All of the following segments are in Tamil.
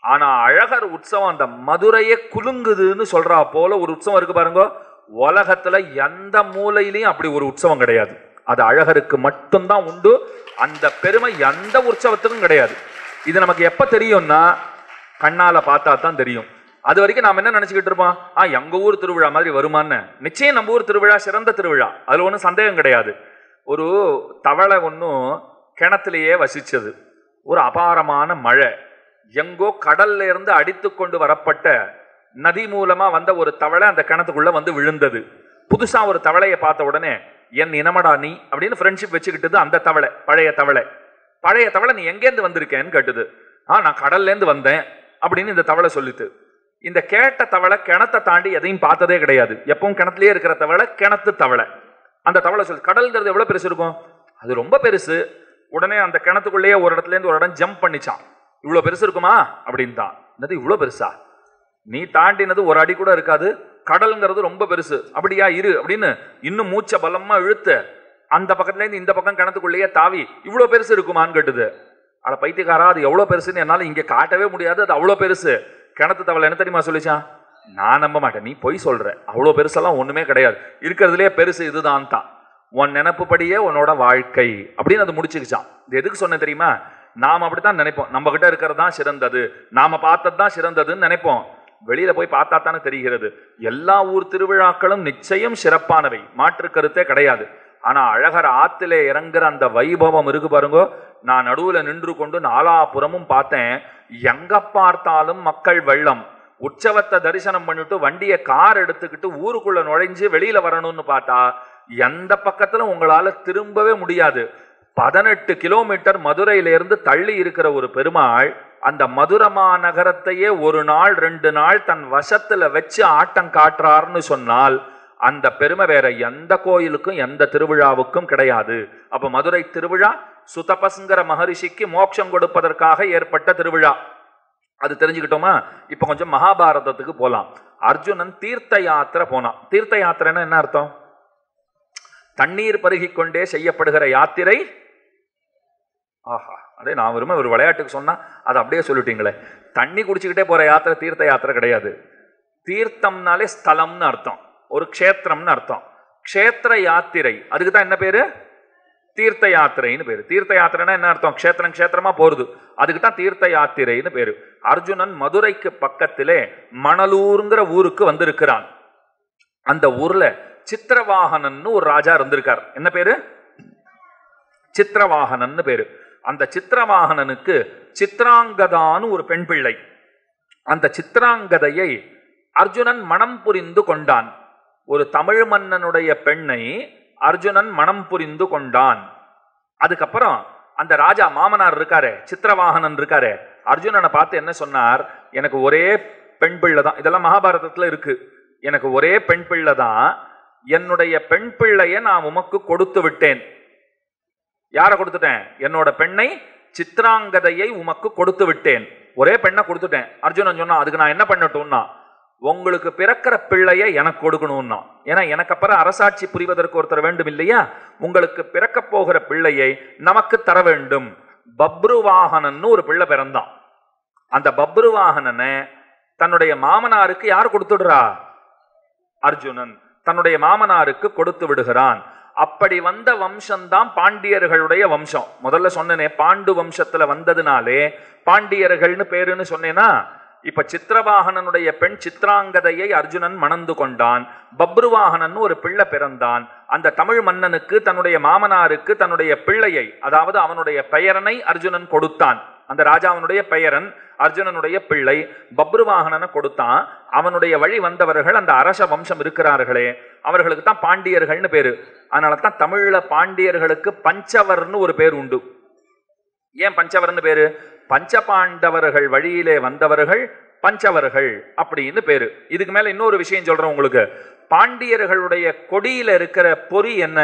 ஆனா அழகர் உற்சவம் அந்த மதுரையே குலுங்குதுன்னு சொல்றா போல ஒரு உற்சவம் இருக்கு பாருங்க உலகத்துல எந்த மூலையிலையும் அப்படி ஒரு உற்சவம் கிடையாது அது அழகருக்கு மட்டும்தான் உண்டு அந்த பெருமை எந்த உற்சவத்துக்கும் கிடையாது இது நமக்கு எப்ப தெரியும்னா கண்ணால பார்த்தா தான் தெரியும் அது வரைக்கும் நாம என்ன நினைச்சுக்கிட்டு இருப்போம் ஆ எங்க ஊர் திருவிழா மாதிரி வருமான்னு நிச்சயம் நம்ம ஊர் திருவிழா சிறந்த திருவிழா அதுல ஒன்றும் சந்தேகம் கிடையாது ஒரு தவளை ஒன்றும் கிணத்துலயே வசிச்சது ஒரு அபாரமான மழை எங்கோ கடல்ல இருந்து அடித்து கொண்டு வரப்பட்ட நதி மூலமா வந்த ஒரு தவளை அந்த கிணத்துக்குள்ள வந்து விழுந்தது புதுசா ஒரு தவளையை பார்த்த உடனே என் இனமடா நீ அப்படின்னு ஃப்ரெண்ட்ஷிப் வச்சுக்கிட்டது அந்த தவளை பழைய தவளை பழைய தவளை நீ எங்கேருந்து வந்திருக்கேன்னு கேட்டுது ஆ நான் கடல்ல இருந்து வந்தேன் அப்படின்னு இந்த தவளை சொல்லிட்டு இந்த கேட்ட தவளை கிணத்தை தாண்டி எதையும் பார்த்ததே கிடையாது எப்பவும் கிணத்துலயே இருக்கிற தவளை கிணத்து தவளை அந்த தவளை சொல்லு கடல்ங்கிறது எவ்வளவு பெருசு இருக்கும் அது ரொம்ப பெருசு உடனே அந்த கிணத்துக்குள்ளேயே ஒரு இடத்துல இருந்து ஒரு இடம் ஜம்ப் பண்ணிச்சான் இவ்வளவு பெருசு இருக்குமா அப்படின்னு தான் என்னது இவ்வளவு பெருசா நீ தாண்டினது ஒரு அடி கூட இருக்காது கடல்ங்கிறது ரொம்ப பெருசு அப்படியா இரு அப்படின்னு இன்னும் மூச்சை பலமா இழுத்து அந்த பக்கத்துல இருந்து இந்த பக்கம் கிணத்துக்குள்ளேயே தாவி இவ்வளவு பெருசு இருக்குமான்னு கேட்டுது அட பைத்தியக்காரா அது எவ்வளவு பெருசுன்னு என்னால இங்க காட்டவே முடியாது அது அவ்வளவு பெருசு கிணத்து தவளை என்ன தெரியுமா சொல்லிச்சான் நான் நம்ப மாட்டேன் நீ பொய் சொல்ற அவ்வளோ பெருசெல்லாம் ஒண்ணுமே கிடையாது இருக்கிறதுலே பெருசு இதுதான் தான் உன் நினப்புப்படியே உன்னோட வாழ்க்கை அப்படின்னு அது முடிச்சுக்கிச்சான் இது எதுக்கு சொன்னேன் தெரியுமா நாம் அப்படித்தான் நினைப்போம் நம்ம கிட்ட இருக்கிறது தான் சிறந்தது நாம பார்த்தது தான் சிறந்ததுன்னு நினைப்போம் வெளியில போய் பார்த்தா தானே தெரிகிறது எல்லா ஊர் திருவிழாக்களும் நிச்சயம் சிறப்பானவை மாற்று கருத்தே கிடையாது ஆனா அழகர் ஆத்திலே இறங்குற அந்த வைபவம் இருக்கு பாருங்க நான் நடுவுல நின்று கொண்டு நாலாபுறமும் பார்த்தேன் எங்க பார்த்தாலும் மக்கள் வெள்ளம் உற்சவத்தை தரிசனம் பண்ணிட்டு வண்டியை கார் எடுத்துக்கிட்டு ஊருக்குள்ள நுழைஞ்சு வெளியில வரணும்னு பார்த்தா எந்த பக்கத்துல உங்களால திரும்பவே முடியாது பதினெட்டு கிலோமீட்டர் மதுரையிலிருந்து தள்ளி இருக்கிற ஒரு பெருமாள் அந்த மதுரமா நகரத்தையே ஒரு நாள் ரெண்டு நாள் தன் வசத்துல வச்சு ஆட்டம் காட்டுறாருன்னு சொன்னால் அந்த பெருமை வேற எந்த கோயிலுக்கும் எந்த திருவிழாவுக்கும் கிடையாது அப்ப மதுரை திருவிழா சுதபஸ்ங்கிற மகரிஷிக்கு மோட்சம் கொடுப்பதற்காக ஏற்பட்ட திருவிழா அது தெரிஞ்சுக்கிட்டோமா இப்ப கொஞ்சம் மகாபாரதத்துக்கு போலாம் அர்ஜுனன் தீர்த்த யாத்திரை போனான் தீர்த்த யாத்திரைன்னா என்ன அர்த்தம் தண்ணீர் பருகிக் கொண்டே செய்யப்படுகிற யாத்திரை ஆஹா அதே நான் விரும்ப ஒரு விளையாட்டுக்கு சொன்னா அதை அப்படியே சொல்லிட்டீங்களே தண்ணி குடிச்சுக்கிட்டே போற யாத்திரை தீர்த்த யாத்திரை கிடையாது தீர்த்தம்னாலே ஸ்தலம்னு அர்த்தம் ஒரு க்ஷேத்திரம்னு அர்த்தம் க்ஷேத்திர யாத்திரை அதுக்கு தான் என்ன பேரு தீர்த்த யாத்திரைன்னு பேரு தீர்த்த யாத்திரைனா என்ன அர்த்தம் க்ஷேத்திரம் க்ஷேத்திரமா போறது அதுக்கு தான் தீர்த்த யாத்திரைன்னு பேரு அர்ஜுனன் மதுரைக்கு பக்கத்திலே மணலூருங்கிற ஊருக்கு வந்திருக்கிறான் அந்த ஊர்ல சித்திரவாகனன்னு ஒரு ராஜா இருந்திருக்கார் என்ன பேரு சித்திரவாகனன்னு பேரு அந்த சித்திரவாகனனுக்கு சித்ராங்கதான்னு ஒரு பெண் பிள்ளை அந்த சித்ராங்கதையை அர்ஜுனன் மனம் புரிந்து கொண்டான் ஒரு தமிழ் மன்னனுடைய பெண்ணை அர்ஜுனன் மனம் புரிந்து கொண்டான் அதுக்கப்புறம் அந்த ராஜா மாமனார் இருக்காரே சித்திரவாகனன் இருக்காரே அர்ஜுனனை பார்த்து என்ன சொன்னார் எனக்கு ஒரே பெண் பிள்ளை தான் இதெல்லாம் மகாபாரதத்துல இருக்கு எனக்கு ஒரே பெண் பிள்ளை தான் என்னுடைய பெண் பிள்ளையை நான் உமக்கு கொடுத்து விட்டேன் யாரை கொடுத்துட்டேன் என்னோட பெண்ணை சித்ராங்கதையை உமக்கு கொடுத்து விட்டேன் ஒரே பெண்ணை கொடுத்துட்டேன் அர்ஜுனன் சொன்னா அதுக்கு நான் என்ன பண்ணட்டும்னா உங்களுக்கு பிறக்கிற பிள்ளையை எனக்கு கொடுக்கணும்னா ஏன்னா எனக்கு அப்புறம் அரசாட்சி புரிவதற்கு ஒருத்தர் வேண்டும் இல்லையா உங்களுக்கு பிறக்க போகிற பிள்ளையை நமக்கு தர வேண்டும் பப்ருவாகனன்னு ஒரு பிள்ளை பிறந்தான் அந்த பப்ருவாகனனை தன்னுடைய மாமனாருக்கு யார் கொடுத்துடுறா அர்ஜுனன் தன்னுடைய மாமனாருக்கு கொடுத்து விடுகிறான் அப்படி வந்த வம்சம்தான் பாண்டியர்களுடைய வம்சம் முதல்ல சொன்னனே பாண்டு வம்சத்துல வந்ததுனாலே பாண்டியர்கள்னு பேருன்னு சொன்னேனா இப்ப சித்திரவாகனனுடைய பெண் சித்ராங்கதையை அர்ஜுனன் மணந்து கொண்டான் பப்ருவாகனன் ஒரு பிள்ளை பிறந்தான் அந்த தமிழ் மன்னனுக்கு தன்னுடைய மாமனாருக்கு தன்னுடைய பிள்ளையை அதாவது அவனுடைய பெயரனை அர்ஜுனன் கொடுத்தான் அந்த ராஜாவினுடைய பெயரன் அர்ஜுனனுடைய பிள்ளை பப்ருவாகனனை கொடுத்தான் அவனுடைய வழி வந்தவர்கள் அந்த அரச வம்சம் இருக்கிறார்களே அவர்களுக்கு தான் பாண்டியர்கள்னு பேரு அதனால தான் தமிழ்ல பாண்டியர்களுக்கு பஞ்சவர்னு ஒரு பேர் உண்டு ஏன் பஞ்சவர்னு பேரு பஞ்சபாண்டவர்கள் வழியிலே வந்தவர்கள் பஞ்சவர்கள் அப்படின்னு பேரு இதுக்கு மேல இன்னொரு விஷயம் சொல்றேன் உங்களுக்கு பாண்டியர்களுடைய கொடியில இருக்கிற பொறி என்ன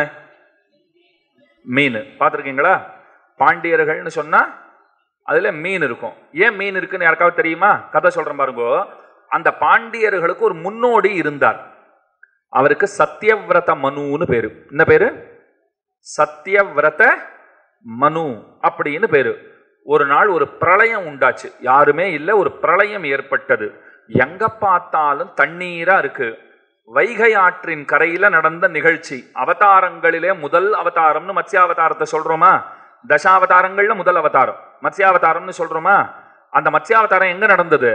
மீன் பார்த்துருக்கீங்களா பாண்டியர்கள்னு சொன்னா அதுல மீன் இருக்கும் ஏன் மீன் இருக்குன்னு யாருக்காவது தெரியுமா கதை சொல்றேன் பாருங்க அந்த பாண்டியர்களுக்கு ஒரு முன்னோடி இருந்தார் அவருக்கு சத்தியவிரத மனுன்னு பேரு என்ன பேரு சத்தியவிரத மனு அப்படின்னு பேரு ஒரு நாள் ஒரு பிரளயம் உண்டாச்சு யாருமே இல்லை ஒரு பிரளயம் ஏற்பட்டது எங்க பார்த்தாலும் தண்ணீரா இருக்கு வைகை ஆற்றின் கரையில நடந்த நிகழ்ச்சி அவதாரங்களிலே முதல் அவதாரம்னு மத்ஸ்யாவதாரத்தை சொல்றோமா தசாவதாரங்கள்ல முதல் அவதாரம் மத்ஸ்யாவதாரம்னு சொல்றோமா அந்த மத்ஸ்யாவதாரம் எங்க நடந்தது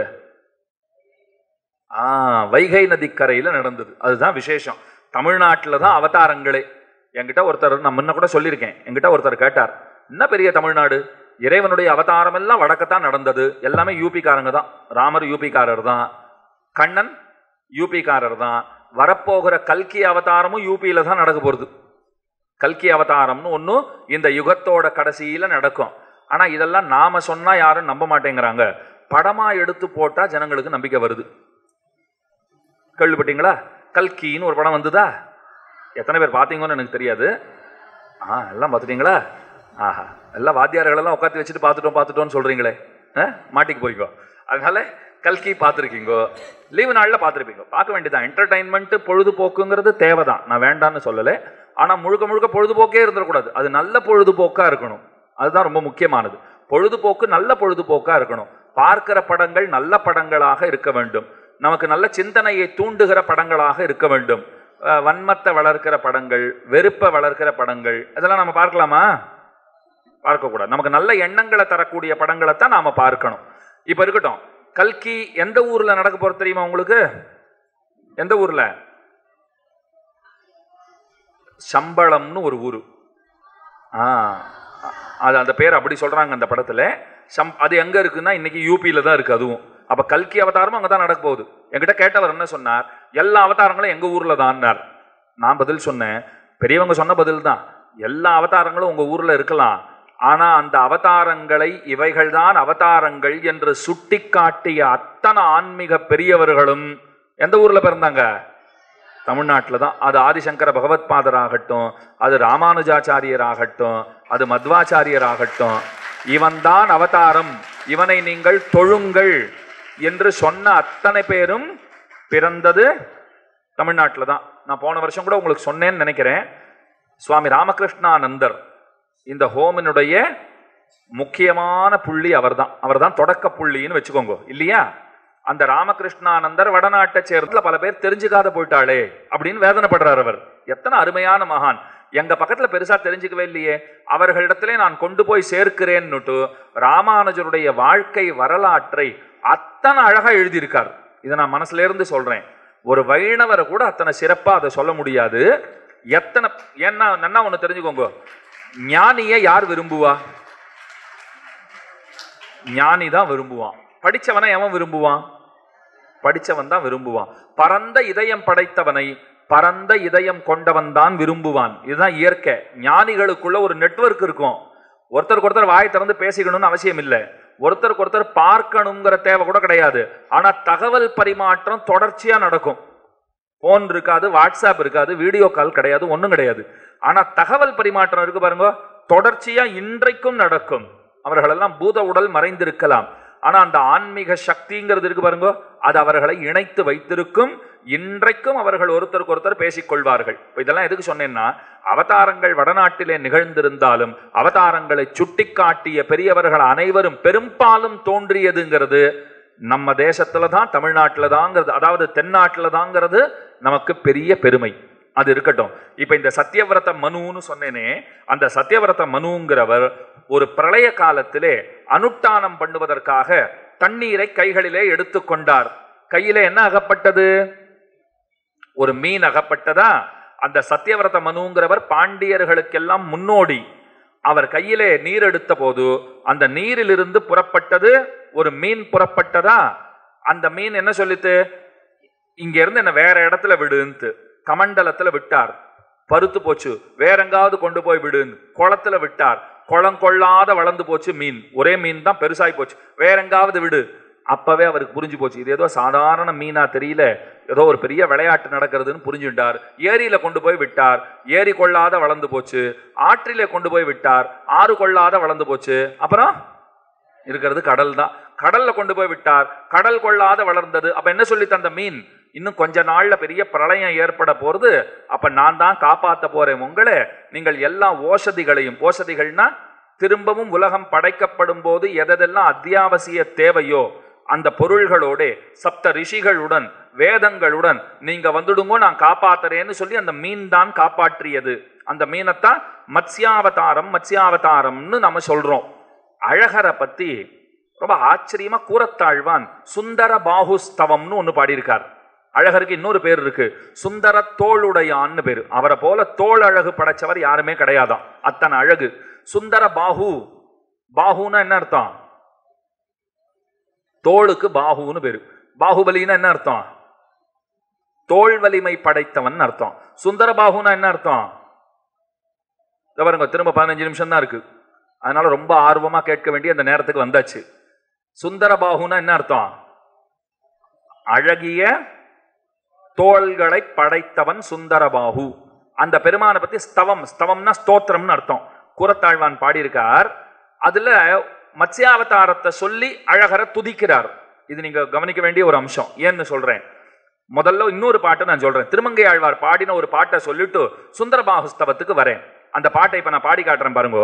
ஆ வைகை நதிக்கரையில நடந்தது அதுதான் விசேஷம் தமிழ்நாட்டில் தான் அவதாரங்களே என்கிட்ட ஒருத்தர் நான் முன்ன கூட சொல்லியிருக்கேன் என்கிட்ட ஒருத்தர் கேட்டார் என்ன பெரிய தமிழ்நாடு இறைவனுடைய அவதாரம் எல்லாம் வடக்கத்தான் நடந்தது எல்லாமே யூபிக்காரங்க தான் ராமர் யூபிக்காரர் தான் கண்ணன் யூபிக்காரர் தான் வரப்போகிற கல்கி அவதாரமும் யூபியில தான் நடக்க போகிறது கல்கி அவதாரம்னு ஒன்று இந்த யுகத்தோட கடைசியில் நடக்கும் ஆனால் இதெல்லாம் நாம சொன்னா யாரும் நம்ப மாட்டேங்கிறாங்க படமா எடுத்து போட்டா ஜனங்களுக்கு நம்பிக்கை வருது கேள்விப்பட்டீங்களா கல்கின்னு ஒரு படம் வந்ததா எத்தனை பேர் பார்த்தீங்கன்னு எனக்கு தெரியாது ஆ எல்லாம் பார்த்துட்டீங்களா ஆஹா எல்லாம் வாத்தியார்களெல்லாம் உட்காந்து வச்சுட்டு பார்த்துட்டோம் பார்த்துட்டோம்னு சொல்றீங்களே ஆ? மாட்டிக்கு போய்க்கோ அதனால கல்கி பார்த்துருக்கீங்கோ லீவு நாளில் பார்த்துருப்பீங்க பார்க்க வேண்டியதான் என்டர்டைன்மெண்ட் பொழுதுபோக்குங்கிறது தேவைதான் நான் வேண்டான்னு சொல்லலை ஆனால் முழுக்க முழுக்க பொழுதுபோக்கே இருந்துடக்கூடாது அது நல்ல பொழுதுபோக்கா இருக்கணும் அதுதான் ரொம்ப முக்கியமானது பொழுதுபோக்கு நல்ல பொழுதுபோக்கா இருக்கணும் பார்க்கிற படங்கள் நல்ல படங்களாக இருக்க வேண்டும் நமக்கு நல்ல சிந்தனையை தூண்டுகிற படங்களாக இருக்க வேண்டும் அஹ் வன்மத்தை வளர்க்கிற படங்கள் வெறுப்பை வளர்க்கிற படங்கள் இதெல்லாம் நம்ம பார்க்கலாமா பார்க்கக்கூடாது நமக்கு நல்ல எண்ணங்களை தரக்கூடிய படங்களை தான் நாம பார்க்கணும் இப்போ இருக்கட்டும் கல்கி எந்த ஊர்ல நடக்க போறது தெரியுமா உங்களுக்கு எந்த ஊர்ல சம்பளம்னு ஒரு ஊரு ஆ அது அந்த பேர் அப்படி சொல்றாங்க அந்த படத்துல சம் அது எங்க இருக்குன்னா இன்னைக்கு யூபியில தான் இருக்கு அதுவும் அப்ப கல்கி அவதாரமும் அங்கதான் நடக்க போகுது என்கிட்ட கேட்டவர் என்ன சொன்னார் எல்லா அவதாரங்களும் எங்க ஊர்ல தான்னார் நான் பதில் சொன்னேன் பெரியவங்க சொன்ன பதில் தான் எல்லா அவதாரங்களும் உங்க ஊர்ல இருக்கலாம் ஆனா அந்த அவதாரங்களை இவைகள்தான் அவதாரங்கள் என்று சுட்டிக்காட்டிய அத்தனை ஆன்மீக பெரியவர்களும் எந்த ஊர்ல பிறந்தாங்க தமிழ்நாட்டில் தான் அது ஆதிசங்கர பகவத்பாதர் ஆகட்டும் அது ராமானுஜாச்சாரியர் ஆகட்டும் அது மத்வாச்சாரியர் ஆகட்டும் இவன்தான் அவதாரம் இவனை நீங்கள் தொழுங்கள் என்று சொன்ன அத்தனை பேரும் பிறந்தது தமிழ்நாட்டில் தான் நான் போன வருஷம் கூட உங்களுக்கு சொன்னேன்னு நினைக்கிறேன் சுவாமி ராமகிருஷ்ணானந்தர் இந்த ஹோமினுடைய முக்கியமான புள்ளி அவர்தான் அவர்தான் தொடக்க புள்ளின்னு வச்சுக்கோங்க இல்லையா அந்த ராமகிருஷ்ணானந்தர் வடநாட்டை சேர்ந்த பல பேர் தெரிஞ்சுக்காத போயிட்டாளே அப்படின்னு வேதனைப்படுறார் அவர் எத்தனை அருமையான மகான் எங்க பக்கத்துல பெருசா தெரிஞ்சுக்கவே இல்லையே அவர்களிடத்திலே நான் கொண்டு போய் சேர்க்கிறேன்னுட்டு ராமானுஜருடைய வாழ்க்கை வரலாற்றை அத்தனை அழகா எழுதியிருக்கார் இதை நான் மனசுல இருந்து சொல்றேன் ஒரு வைணவரை கூட அத்தனை சிறப்பா அதை சொல்ல முடியாது எத்தனை ஏன்னா நன்னா ஒண்ணு தெரிஞ்சுக்கோங்க ஞானியை யார் விரும்புவா ஞானி தான் விரும்புவான் படிச்சவனை எவன் விரும்புவான் படிச்சவன் தான் விரும்புவான் பரந்த இதயம் படைத்தவனை பரந்த இதயம் கொண்டவன் தான் விரும்புவான் இதுதான் இயற்கை ஞானிகளுக்குள்ள ஒரு நெட்வொர்க் இருக்கும் ஒருத்தருக்கு ஒருத்தர் வாய் திறந்து பேசிக்கணும்னு அவசியம் இல்லை ஒருத்தருக்கு ஒருத்தர் பார்க்கணுங்கிற தேவை கூட கிடையாது ஆனா தகவல் பரிமாற்றம் தொடர்ச்சியா நடக்கும் போன் இருக்காது வாட்ஸ்அப் இருக்காது வீடியோ கால் கிடையாது ஒண்ணும் கிடையாது ஆனா தகவல் பரிமாற்றம் இருக்கு பாருங்க தொடர்ச்சியா இன்றைக்கும் நடக்கும் அவர்களெல்லாம் பூத உடல் மறைந்திருக்கலாம் ஆனா அந்த ஆன்மீக சக்திங்கிறது இருக்கு பாருங்க அது அவர்களை இணைத்து வைத்திருக்கும் இன்றைக்கும் அவர்கள் ஒருத்தருக்கு ஒருத்தர் பேசிக்கொள்வார்கள் இப்ப இதெல்லாம் எதுக்கு சொன்னேன்னா அவதாரங்கள் வடநாட்டிலே நிகழ்ந்திருந்தாலும் அவதாரங்களை சுட்டிக்காட்டிய பெரியவர்கள் அனைவரும் பெரும்பாலும் தோன்றியதுங்கிறது நம்ம தேசத்துல தான் தமிழ்நாட்டில் தாங்கிறது அதாவது தென்னாட்டில் தாங்கிறது நமக்கு பெரிய பெருமை அது இருக்கட்டும் இப்ப இந்த சத்தியவிரத மனுன்னு சொன்னேனே அந்த சத்தியவிரத மனுங்கிறவர் ஒரு பிரளய காலத்திலே அனுஷ்டானம் பண்ணுவதற்காக தண்ணீரை கைகளிலே எடுத்துக்கொண்டார் கையிலே என்ன அகப்பட்டது ஒரு மீன் அகப்பட்டதா அந்த சத்தியவிரத மனுங்கிறவர் பாண்டியர்களுக்கெல்லாம் முன்னோடி அவர் கையிலே நீர் எடுத்த போது அந்த நீரிலிருந்து புறப்பட்டது ஒரு மீன் புறப்பட்டதா அந்த மீன் என்ன சொல்லித்து இங்க இருந்து என்ன வேற இடத்துல விடுன்ட்டு கமண்டலத்துல விட்டார் பருத்து போச்சு வேற எங்காவது கொண்டு போய் விடுன்னு குளத்துல விட்டார் குளம் கொள்ளாத வளர்ந்து போச்சு மீன் ஒரே மீன் தான் பெருசாய் போச்சு வேற எங்காவது விடு அப்பவே அவருக்கு புரிஞ்சு போச்சு இது ஏதோ சாதாரண மீனா தெரியல ஏதோ ஒரு பெரிய விளையாட்டு நடக்கிறதுன்னு புரிஞ்சுட்டார் ஏரியில கொண்டு போய் விட்டார் ஏரி கொள்ளாத வளர்ந்து போச்சு ஆற்றிலே கொண்டு போய் விட்டார் ஆறு கொள்ளாத வளர்ந்து போச்சு அப்புறம் இருக்கிறது கடல் தான் கடல்ல கொண்டு போய் விட்டார் கடல் கொள்ளாத வளர்ந்தது அப்ப என்ன சொல்லி தந்த மீன் இன்னும் கொஞ்ச நாள்ல பெரிய பிரளயம் ஏற்பட போறது அப்ப நான் தான் காப்பாத்த போறேன் உங்களை நீங்கள் எல்லா ஓஷதிகளையும் ஓஷதிகள்னா திரும்பவும் உலகம் படைக்கப்படும் போது எதெல்லாம் அத்தியாவசிய தேவையோ அந்த பொருள்களோட சப்த ரிஷிகளுடன் வேதங்களுடன் நீங்க வந்துடுங்கோ நான் காப்பாத்துறேன்னு சொல்லி அந்த மீன் தான் காப்பாற்றியது அந்த மீனைத்தான் மத்ஸ்யாவதாரம் மத்ஸ்யாவதாரம்னு நம்ம சொல்றோம் அழகரை பத்தி ரொம்ப ஆச்சரியமா கூறத்தாழ்வான் சுந்தர பாகுஸ்தவம்னு ஒன்று பாடியிருக்கார் அழகருக்கு இன்னொரு பேர் இருக்கு சுந்தர தோளுடையான்னு பேரு அவரை போல தோள் அழகு படைச்சவர் யாருமே கிடையாதாம் அத்தனை அழகு சுந்தர பாகு பாகுன்னா என்ன அர்த்தம் தோளுக்கு பாகுன்னு பேரு பாகுபலின்னா என்ன அர்த்தம் தோல் வலிமை படைத்தவன் அர்த்தம் சுந்தர பாகுனா என்ன அர்த்தம் இதோ பாருங்க திரும்ப பதினஞ்சு நிமிஷம் தான் இருக்கு அதனால ரொம்ப ஆர்வமா கேட்க வேண்டிய அந்த நேரத்துக்கு வந்தாச்சு சுந்தர பாகுனா என்ன அர்த்தம் அழகிய தோள்களை படைத்தவன் சுந்தரபாகு அந்த பெருமானை பத்தி ஸ்தவம் ஸ்தவம்னா ஸ்தோத்திரம்னு அர்த்தம் கூறத்தாழ்வான் பாடியிருக்கார் அதுல மத்ஸ்யாவதாரத்தை சொல்லி அழகரை துதிக்கிறார் இது நீங்க கவனிக்க வேண்டிய ஒரு அம்சம் ஏன்னு சொல்றேன் முதல்ல இன்னொரு பாட்டை நான் சொல்றேன் திருமங்கை ஆழ்வார் பாடின ஒரு பாட்டை சொல்லிட்டு சுந்தரபாகுஸ்தவத்துக்கு வரேன் அந்த பாட்டை இப்ப நான் பாடி காட்டுறேன் பாருங்க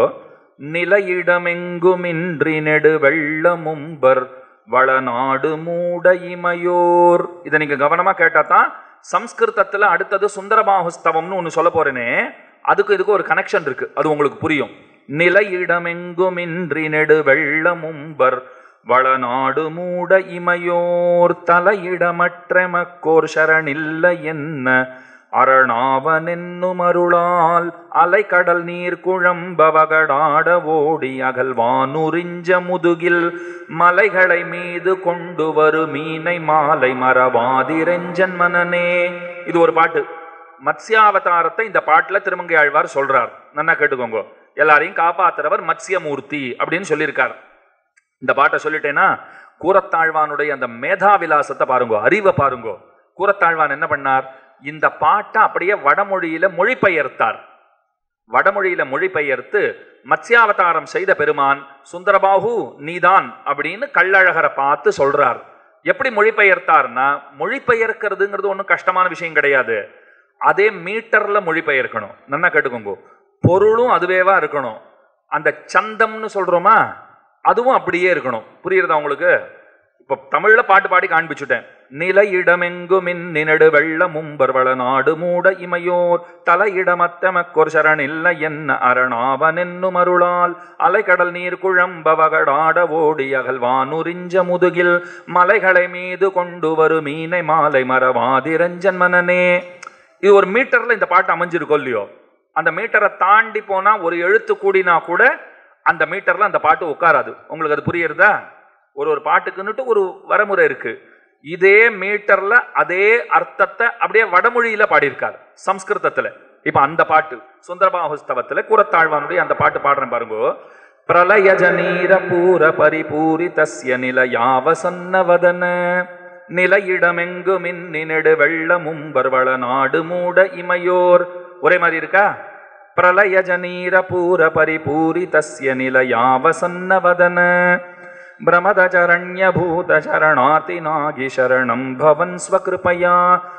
நிலையிடமெங்குமின்றி நெடு வெள்ளமும்பர் வளநாடு மூட இமையோர் இதை நீங்க கவனமா கேட்டா தான் சம்ஸ்கிருதத்துல அடுத்தது சுந்தரபாகுஸ்தவம்னு ஒன்று சொல்ல போறேனே அதுக்கு இதுக்கு ஒரு கனெக்ஷன் இருக்கு அது உங்களுக்கு புரியும் நிலையிடமெங்குமின்றி நெடு வெள்ளமும்பர் வளநாடு மூட இமையோர் தலையிடமற்றமக்கோர் சரணில்லை என்ன அரணாவனென்னும் அருளால் அலைக்கடல் நீர் குழம்பவகடாட ஓடி அகல்வானுரிஞ்ச முதுகில் மலைகளை மீது கொண்டு வரு மீனை மாலை மரவாதிரெஞ்சன் மனனே இது ஒரு பாட்டு மத்ஸ்யாவதாரத்தை இந்த பாட்டுல திருமங்கை ஆழ்வார் சொல்றார் நன்னா கேட்டுக்கோங்க எல்லாரையும் காப்பாத்துறவர் மத்ஸ்யமூர்த்தி அப்படின்னு சொல்லியிருக்கார் இந்த பாட்டை சொல்லிட்டேன்னா கூரத்தாழ்வானுடைய அந்த மேதா விலாசத்தை பாருங்க அறிவை பாருங்க கூரத்தாழ்வான் என்ன பண்ணார் இந்த பாட்டை அப்படியே வடமொழியில மொழிபெயர்த்தார் வடமொழியில மொழிபெயர்த்து மத்ஸ்யாவதாரம் செய்த பெருமான் சுந்தரபாகு நீதான் அப்படின்னு கள்ளழகரை பார்த்து சொல்றார் எப்படி மொழிபெயர்த்தார்னா மொழிபெயர்க்கிறதுங்கிறது ஒன்றும் கஷ்டமான விஷயம் கிடையாது அதே மீட்டர்ல மொழிபெயர்க்கணும் நல்லா கேட்டுக்கோங்க பொருளும் அதுவேவா இருக்கணும் அந்த சந்தம்னு சொல்றோமா அதுவும் அப்படியே இருக்கணும் புரியுறதா உங்களுக்கு இப்போ தமிழ்ல பாட்டு பாடி காண்பிச்சுட்டேன் நிலையிடமெங்குமின் நினடு வெள்ளமும்பர் வள நாடு மூட இமையோர் தலையிடமத்தமக்கொர் சரணில்ல என்ன அரணாவனென்னும் அருளால் அலைக்கடல் நீர் குழம்பவகடாட ஓடி அகல்வானுரிஞ்ச முதுகில் மலைகளை மீது கொண்டு வரு மீனை மாலை மரவாதிரஞ்சன் மனனே இது ஒரு மீட்டர்ல இந்த பாட்டு அமைஞ்சிருக்கோம் இல்லையோ அந்த மீட்டரை தாண்டி போனா ஒரு எழுத்து கூடினா கூட அந்த மீட்டர்ல அந்த பாட்டு உட்காராது உங்களுக்கு அது புரியுறதா ஒரு ஒரு பாட்டுக்குன்னுட்டு ஒரு வரமுறை இருக்கு இதே மீட்டர்ல அதே அர்த்தத்தை அப்படியே வடமொழியில பாடியிருக்காரு சம்ஸ்கிருதத்துல இப்ப அந்த பாட்டு சுந்தரபாகுஸ்தவத்துல கூறத்தாழ்வானுடைய அந்த பாட்டு பாடுறேன் பாருங்க பிரளயஜ நீர பூர பரிபூரி தஸ்ய நிலையாவ சன்னவதன நிலையிடமெங்குமின் நினடு வெள்ளமும் வர்வள நாடு மூட இமையோர் ஒரே மாதிரி இருக்கா பிரளயஜ நீர பூர பரிபூரி தஸ்ய நிலையாவ சன்னவதன भ्रमदचरण्यभूतचरणार्तिनागि शरणं भवन् स्वकृपया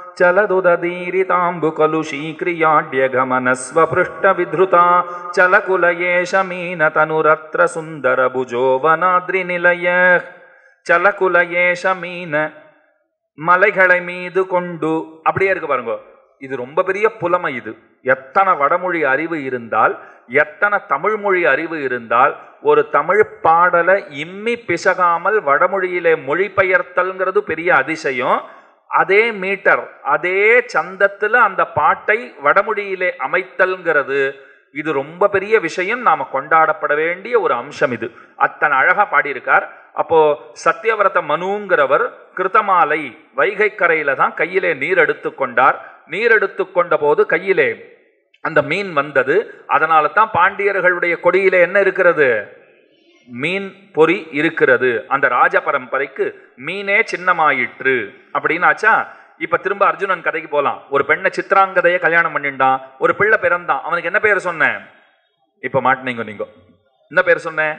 चलदुदीरिताम्बुकलुशीक्रियाड्यगमनस्वपृष्ठविधृता चलकुलयेश मीनतनुरत्र सुन्दरभुजो वनाद्रिनिलय चलकुलयेश மீன மலைகளை மீது கொண்டு அப்படியே இருக்கு பாருங்க இது ரொம்ப பெரிய புலமை இது எத்தனை வடமொழி அறிவு இருந்தால் எத்தனை தமிழ் மொழி அறிவு இருந்தால் ஒரு தமிழ் பாடலை இம்மி பிசகாமல் வடமொழியிலே மொழிபெயர்த்தல்ங்கிறது பெரிய அதிசயம் அதே மீட்டர் அதே சந்தத்துல அந்த பாட்டை வடமொழியிலே அமைத்தல்ங்கிறது இது ரொம்ப பெரிய விஷயம் நாம கொண்டாடப்பட வேண்டிய ஒரு அம்சம் இது அத்தனை அழகா பாடியிருக்கார் அப்போ சத்தியவரத மனுங்கிறவர் கிருத்தமாலை வைகை கரையில தான் கையிலே நீர் எடுத்து கொண்டார் நீர் எடுத்து கொண்ட போது கையிலே அந்த மீன் வந்தது அதனால தான் பாண்டியர்களுடைய கொடியிலே என்ன இருக்கிறது மீன் பொறி இருக்கிறது அந்த ராஜ பரம்பரைக்கு மீனே சின்னமாயிற்று அப்படின்னாச்சா இப்ப திரும்ப அர்ஜுனன் கதைக்கு போலாம் ஒரு பெண்ணை சித்ராங்கதைய கல்யாணம் பண்ணிண்டான் ஒரு பிள்ளை பிறந்தான் அவனுக்கு என்ன பேர் சொன்னேன் இப்ப மாட்டினீங்க நீங்க என்ன பேர் சொன்னேன்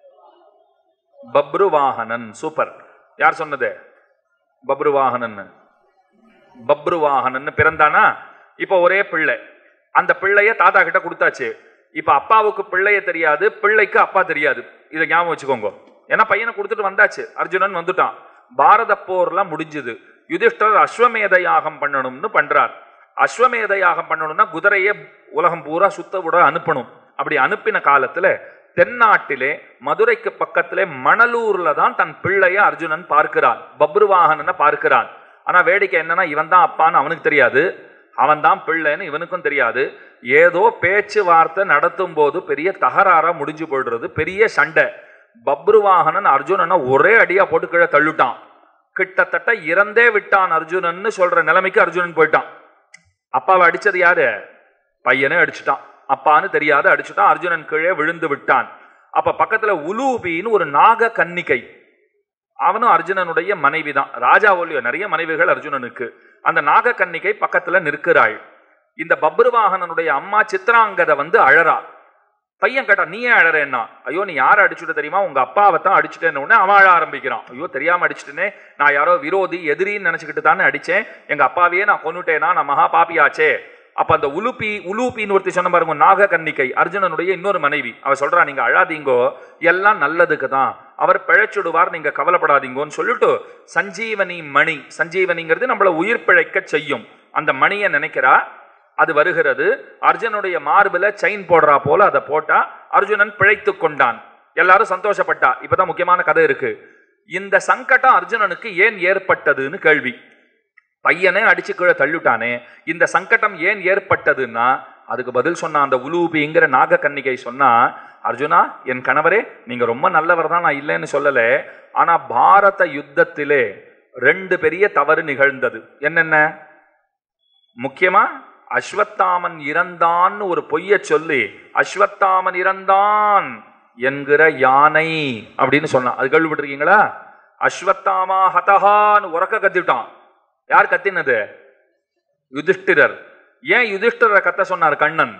பப்ருவாகனன் சூப்பர் யார் சொன்னது பப்ருவாகனன் பப்ருவாகனன் பிறந்தானா இப்போ ஒரே பிள்ளை அந்த பிள்ளைய தாத்தா கிட்ட கொடுத்தாச்சு இப்ப அப்பாவுக்கு பிள்ளைய தெரியாது பிள்ளைக்கு அப்பா தெரியாது இதை ஞாபகம் வச்சுக்கோங்க ஏன்னா பையனை கொடுத்துட்டு வந்தாச்சு அர்ஜுனன் வந்துட்டான் பாரத போர்லாம் முடிஞ்சுது யுதிஷ்டர் அஸ்வமேத யாகம் பண்ணணும்னு பண்றார் அஸ்வமேத யாகம் பண்ணணும்னா குதிரையை உலகம் பூரா சுத்த விட அனுப்பணும் அப்படி அனுப்பின காலத்துல தென்னாட்டிலே மதுரைக்கு பக்கத்திலே மணலூர்ல தான் தன் பிள்ளைய அர்ஜுனன் பார்க்கிறான் பப்ருவாகனனை பார்க்கிறான் ஆனா வேடிக்கை என்னன்னா இவன் தான் அப்பான்னு அவனுக்கு தெரியாது அவன் தான் பிள்ளைன்னு இவனுக்கும் தெரியாது ஏதோ பேச்சுவார்த்தை நடத்தும் போது பெரிய தகராறா முடிஞ்சு போயிடுறது பெரிய சண்டை பப்ருவாகனன் அர்ஜுனனை ஒரே அடியா போட்டு கீழே தள்ளுட்டான் கிட்டத்தட்ட இறந்தே விட்டான் அர்ஜுனன்னு சொல்ற நிலைமைக்கு அர்ஜுனன் போயிட்டான் அப்பாவை அடிச்சது யாரு பையனே அடிச்சுட்டான் அப்பான்னு தெரியாத அடிச்சுட்டான் அர்ஜுனன் கீழே விழுந்து விட்டான் அப்ப பக்கத்துல உலூபின்னு ஒரு நாக கன்னிகை அவனும் அர்ஜுனனுடைய மனைவி தான் ராஜா ஒல்லியோ நிறைய மனைவிகள் அர்ஜுனனுக்கு அந்த நாக கன்னிகை பக்கத்துல நிற்கிறாள் இந்த பப்ருவாகனனுடைய அம்மா சித்ராங்கதை வந்து அழறா பையன் கேட்டா நீ ஏன் அழறேன்னா ஐயோ நீ யாரை அடிச்சுட்ட தெரியுமா உங்க அப்பாவை தான் அடிச்சுட்டேன்னு உடனே அவன் அழ ஆரம்பிக்கிறான் ஐயோ தெரியாம அடிச்சுட்டேனே நான் யாரோ விரோதி எதிரின்னு நினைச்சுக்கிட்டு தானே அடிச்சேன் எங்க அப்பாவையே நான் கொன்னுட்டேனா நான் மகா பாப்பியாச்சே அப்ப அந்த உலுப்பி உலூப்பின்னு ஒருத்தி சொன்ன பாருங்க நாக கன்னிகை அர்ஜுனனுடைய இன்னொரு மனைவி அவ சொல்றா நீங்க அழாதீங்கோ எல்லாம் நல்லதுக்கு தான் அவர் பிழைச்சுடுவார் நீங்க கவலைப்படாதீங்கோன்னு சொல்லிட்டு சஞ்சீவனி மணி சஞ்சீவனிங்கிறது நம்மள உயிர் பிழைக்க செய்யும் அந்த மணியை நினைக்கிறா அது வருகிறது அர்ஜுனுடைய மார்பில செயின் போடுறா போல அதை போட்டா அர்ஜுனன் பிழைத்து கொண்டான் எல்லாரும் சந்தோஷப்பட்டா இப்பதான் முக்கியமான கதை இருக்கு இந்த சங்கடம் அர்ஜுனனுக்கு ஏன் ஏற்பட்டதுன்னு கேள்வி பையனே அடிச்சு கீழே தள்ளுட்டானே இந்த சங்கடம் ஏன் ஏற்பட்டதுன்னா அதுக்கு பதில் சொன்ன அந்த உலூபிங்கிற நாக கன்னிகை சொன்னா அர்ஜுனா என் கணவரே நீங்க ரொம்ப நல்லவர் தான் நான் இல்லைன்னு சொல்லல ஆனா பாரத யுத்தத்திலே ரெண்டு பெரிய தவறு நிகழ்ந்தது என்னென்ன முக்கியமா அஸ்வத்தாமன் இறந்தான்னு ஒரு பொய்ய சொல்லி அஸ்வத்தாமன் இறந்தான் என்கிற யானை அப்படின்னு சொன்னான் அது கேள்விப்பட்டிருக்கீங்களா அஸ்வத்தாமா ஹதஹான்னு உறக்க கத்திட்டான் யார் கத்தினது யுதிஷ்டிரர் ஏன் யுதிஷ்டிரரை கத்த சொன்னார் கண்ணன்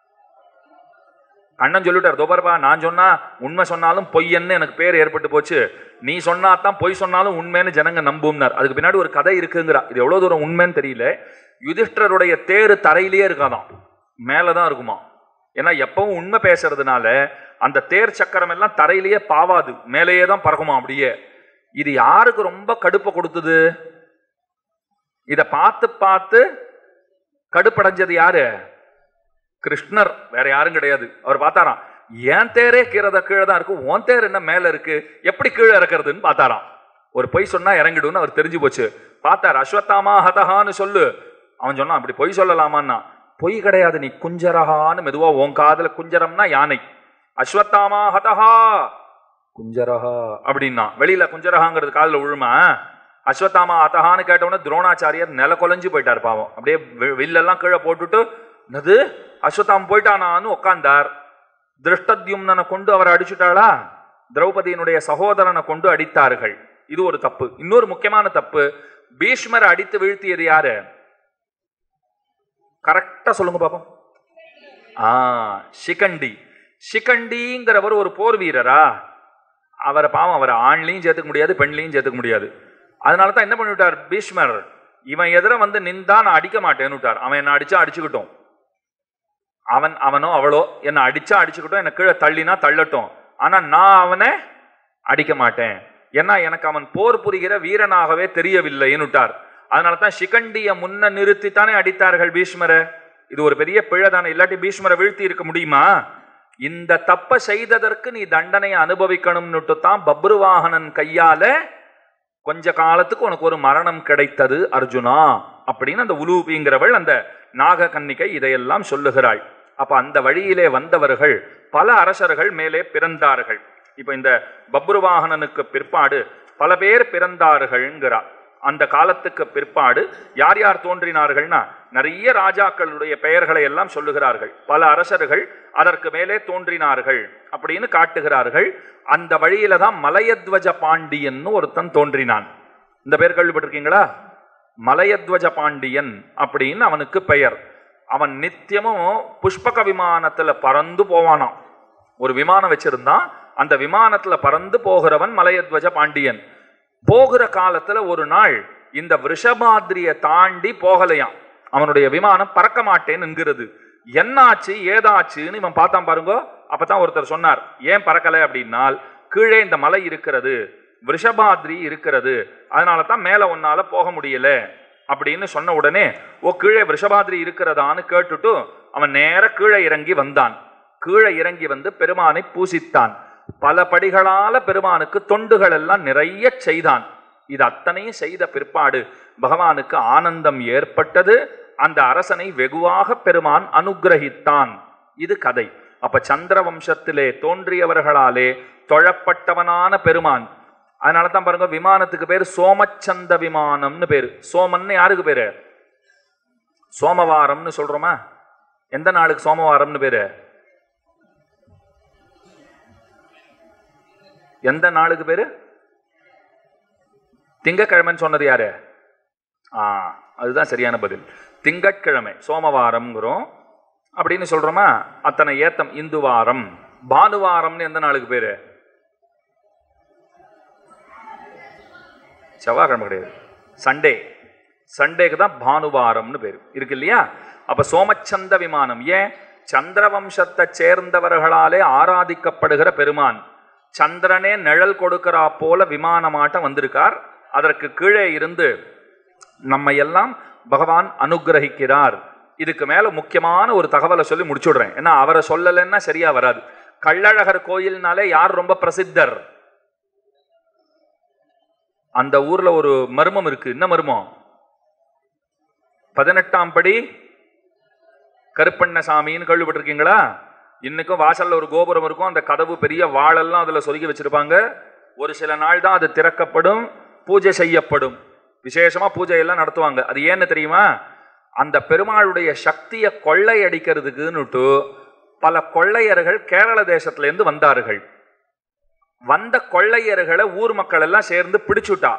கண்ணன் சொல்லிட்டார் தோபர்பா நான் சொன்னா உண்மை சொன்னாலும் பொய்யன்னு எனக்கு பேர் ஏற்பட்டு போச்சு நீ சொன்னா தான் பொய் சொன்னாலும் உண்மைன்னு ஜனங்க நம்பும்னார் அதுக்கு பின்னாடி ஒரு கதை இருக்குங்கிறா இது எவ்வளவு தூரம் உண்மைன்னு தெரியல யுதிஷ்டருடைய தேரு தரையிலேயே இருக்காதாம் மேலதான் இருக்குமா ஏன்னா எப்பவும் உண்மை பேசுறதுனால அந்த தேர் சக்கரம் எல்லாம் தரையிலேயே பாவாது மேலேயே தான் பறக்குமா அப்படியே இது யாருக்கு ரொம்ப கடுப்பை கொடுத்தது இத பார்த்து பார்த்து கடுப்படைஞ்சது யாரு கிருஷ்ணர் வேற யாரும் கிடையாது அவர் பார்த்தாராம் என் தேரே கீழே கீழே தான் இருக்கு உன் தேர் என்ன மேல இருக்கு எப்படி கீழே இறக்குறதுன்னு பார்த்தாராம் ஒரு பொய் சொன்னா இறங்கிடும்னு அவர் தெரிஞ்சு போச்சு பார்த்தார் அஸ்வத்தாமா ஹதஹான்னு சொல்லு அவன் சொன்னான் அப்படி பொய் சொல்லலாமான்னா பொய் கிடையாது நீ குஞ்சரஹான்னு மெதுவா உன் காதுல குஞ்சரம்னா யானை அஸ்வத்தாமா ஹதஹா குஞ்சரஹா அப்படின்னா வெளியில குஞ்சரஹாங்கிறது காதுல விழுமா அஸ்வத்தாமா அத்தஹான்னு கேட்டவுடனே துரோணாச்சாரியர் நில கொலைஞ்சு போயிட்டார் பாவம் அப்படியே வி- வில்லெல்லாம் கீழே போட்டுட்டு என்னது அஸ்வத்தாம் போயிட்டானான்னு உட்கார்ந்தார் திருஷ்டத்யும்னனை கொண்டு அவரை அடிச்சுட்டாளா திரௌபதியினுடைய சகோதரனை கொண்டு அடித்தார்கள் இது ஒரு தப்பு இன்னொரு முக்கியமான தப்பு பீஷ்மரை அடித்து வீழ்த்தியது யாரு கரெக்டா சொல்லுங்க பாப்போம் ஆ சிகண்டி சிகண்டிங்கிறவர் ஒரு போர் வீரரா அவரை பாவம் அவரை ஆண்லையும் சேர்த்துக்க முடியாது பெண்லையும் சேர்த்துக்க முடியாது அதனால தான் என்ன பண்ணிவிட்டார் பீஷ்மர் இவன் எதிர வந்து நின்றா நான் அடிக்க மாட்டேன்னு விட்டார் அவன் என்ன அடிச்சா அடிச்சுக்கிட்டோம் அவன் அவனோ அவளோ என்னை அடிச்சா அடிச்சுக்கிட்டோம் என்னை கீழே தள்ளினா தள்ளட்டும் ஆனா நான் அவனை அடிக்க மாட்டேன் ஏன்னா எனக்கு அவன் போர் புரிகிற வீரனாகவே தெரியவில்லைன்னு விட்டார் அதனால தான் சிகண்டிய முன்ன நிறுத்தி தானே அடித்தார்கள் பீஷ்மரை இது ஒரு பெரிய பிழை தானே இல்லாட்டி பீஷ்மரை வீழ்த்தி இருக்க முடியுமா இந்த தப்ப செய்ததற்கு நீ தண்டனை அனுபவிக்கணும்னுட்டு தான் பப்ருவாகனன் கையால கொஞ்ச காலத்துக்கு உனக்கு ஒரு மரணம் கிடைத்தது அர்ஜுனா அப்படின்னு அந்த உலூபிங்கிறவள் அந்த நாக கன்னிகை இதையெல்லாம் சொல்லுகிறாள் அப்ப அந்த வழியிலே வந்தவர்கள் பல அரசர்கள் மேலே பிறந்தார்கள் இப்ப இந்த பப்ருவாகனனுக்கு பிற்பாடு பல பேர் பிறந்தார்கள்ங்கிறா அந்த காலத்துக்கு பிற்பாடு யார் யார் தோன்றினார்கள்னா நிறைய ராஜாக்களுடைய பெயர்களை எல்லாம் சொல்லுகிறார்கள் பல அரசர்கள் அதற்கு மேலே தோன்றினார்கள் அப்படின்னு காட்டுகிறார்கள் அந்த வழியில தான் மலையத்வஜ பாண்டியன்னு ஒருத்தன் தோன்றினான் இந்த பெயர் கேள்விப்பட்டிருக்கீங்களா மலையத்வஜ பாண்டியன் அப்படின்னு அவனுக்கு பெயர் அவன் நித்தியமும் புஷ்பக விமானத்துல பறந்து போவானாம் ஒரு விமானம் வச்சிருந்தான் அந்த விமானத்துல பறந்து போகிறவன் மலையத்வஜ பாண்டியன் போகிற காலத்துல ஒரு நாள் இந்த விஷபாத்ரிய தாண்டி போகலையாம் அவனுடைய விமானம் பறக்க மாட்டேன் என்கிறது என்னாச்சு ஏதாச்சுன்னு இவன் பார்த்தான் பாருங்க அப்பதான் ஒருத்தர் சொன்னார் ஏன் பறக்கலை அப்படின்னால் கீழே இந்த மலை இருக்கிறது விஷபாத்ரி இருக்கிறது அதனால தான் மேலே உன்னால போக முடியல அப்படின்னு சொன்ன உடனே ஓ கீழே விஷபாத்ரி இருக்கிறதான்னு கேட்டுட்டு அவன் நேர கீழே இறங்கி வந்தான் கீழே இறங்கி வந்து பெருமானை பூசித்தான் பல படிகளால பெருமானுக்கு தொண்டுகள் எல்லாம் நிறைய செய்தான் இது அத்தனையும் செய்த பிற்பாடு பகவானுக்கு ஆனந்தம் ஏற்பட்டது அந்த அரசனை வெகுவாக பெருமான் அனுக்கிரகித்தான் இது கதை அப்ப சந்திர வம்சத்திலே தோன்றியவர்களாலே தொழப்பட்டவனான பெருமான் அதனால தான் பாருங்க விமானத்துக்கு பேர் சோமச்சந்த விமானம்னு பேரு சோமன்னு யாருக்கு பேரு சோமவாரம்னு சொல்றோமா எந்த நாளுக்கு சோமவாரம்னு பேரு எந்த நாளுக்கு பேரு திங்கக்கிழமைன்னு சொன்னது யாரு ஆ அதுதான் சரியான பதில் திங்கட்கிழமை சோமவாரம்ங்கிறோம் அப்படின்னு சொல்றோமா அத்தனை ஏத்தம் இந்து வாரம் பானுவாரம்னு எந்த நாளுக்கு பேரு செவ்வாய்க்கிழமை கிடையாது சண்டே சண்டேக்கு தான் பானுவாரம்னு பேர் இருக்கு இல்லையா அப்ப சோமச்சந்த விமானம் ஏன் சந்திர வம்சத்தை சேர்ந்தவர்களாலே ஆராதிக்கப்படுகிற பெருமான் சந்திரனே நிழல் கொடுக்கிறா போல விமானமாட்டம் வந்திருக்கார் அதற்கு கீழே இருந்து நம்ம எல்லாம் பகவான் அனுக்கிரகிக்கிறார் இதுக்கு மேல முக்கியமான ஒரு தகவலை சொல்லி முடிச்சுடுறேன் ஏன்னா அவரை சொல்லலைன்னா சரியா வராது கள்ளழகர் கோயில்னாலே யார் ரொம்ப பிரசித்தர் அந்த ஊர்ல ஒரு மர்மம் இருக்கு என்ன மர்மம் பதினெட்டாம் படி கருப்பண்ணசாமின்னு கேள்விப்பட்டிருக்கீங்களா இன்னைக்கும் வாசல்ல ஒரு கோபுரம் இருக்கும் அந்த கதவு பெரிய வாழெல்லாம் அதுல சொருகி வச்சிருப்பாங்க ஒரு சில நாள் தான் அது திறக்கப்படும் பூஜை செய்யப்படும் விசேஷமா பூஜை எல்லாம் நடத்துவாங்க அது ஏன்னு தெரியுமா அந்த பெருமாளுடைய சக்தியை கொள்ளையடிக்கிறதுக்குன்னுட்டு பல கொள்ளையர்கள் கேரள தேசத்துல இருந்து வந்தார்கள் வந்த கொள்ளையர்களை ஊர் மக்கள் எல்லாம் சேர்ந்து பிடிச்சுட்டா